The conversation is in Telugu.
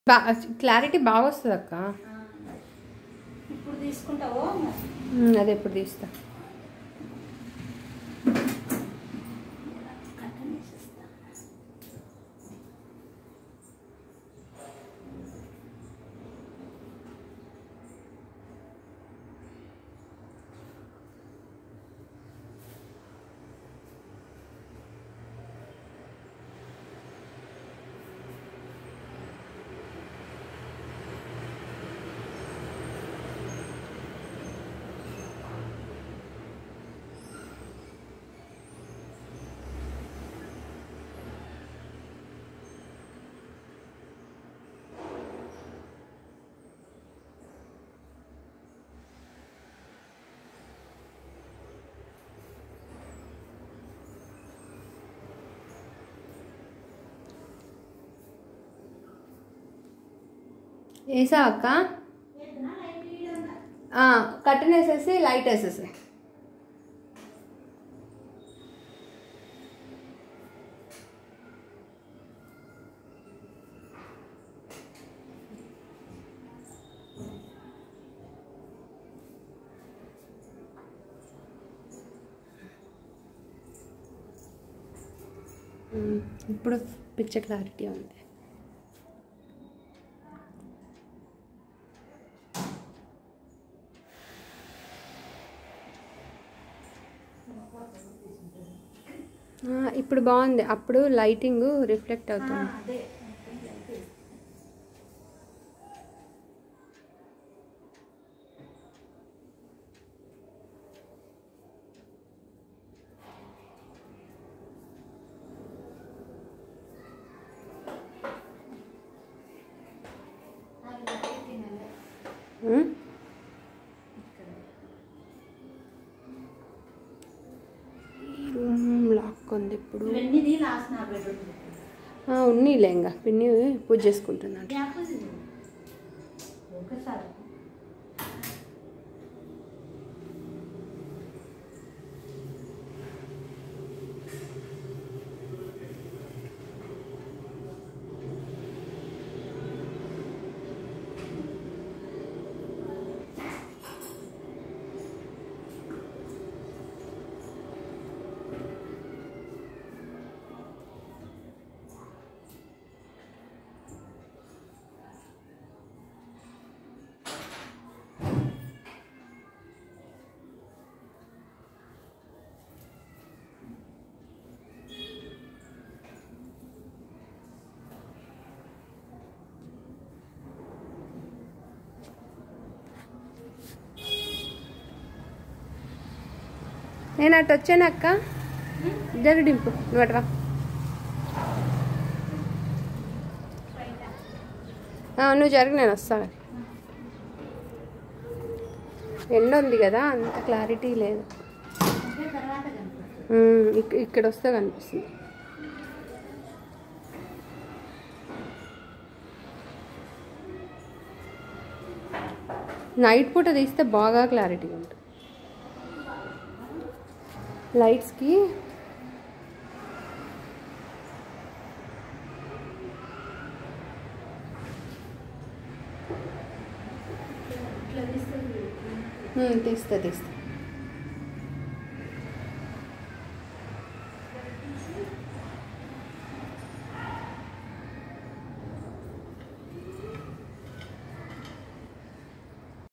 బా క్లారిటీ బాగా వస్తుంది అక్క ఇప్పుడు తీసుకుంటావో మరి ఉమ్, అదే ఇప్పుడు తీస్తా కట్టన్ వేసేస్తా వేసా అక్క కట్టన్ వేసేసి లైట్ వేసేసి ఉమ్, ఇప్పుడు పిక్చర్ క్లారిటీ ఉంది ఆ, ఇప్పుడు బాగుంది అప్పుడు లైటింగ్ రిఫ్లెక్ట్ అవుతుంది అదే ఉమ్? ఈ రూమ్ లాక్ ఉంది ఇప్పుడు ఇవన్నీ లాస్ట్ నా బెడ్రూమ్ ఆ, ఉన్నీలే ఇంకా పిన్ని పూజ చేసుకుంటున్నాను ఒకసారి నేను అటు వచ్చాను అక్క జరుడింపు నువ్వు అటు రా ఆ, నువ్వు జరిగి నేను వస్తాను ఎండ ఉంది కదా అంత క్లారిటీ లేదు అంటే తర్వాత కనిపిస్తుంది ఉమ్, ఇక్- ఇక్కడ వస్తే కనిపిస్తుంది నైట్ పూట తీస్తే బాగా క్లారిటీ ఉంటుంది లైట్స్కి ఇట్లా తీస్తే ఉమ్, తీస్తా తీస్తా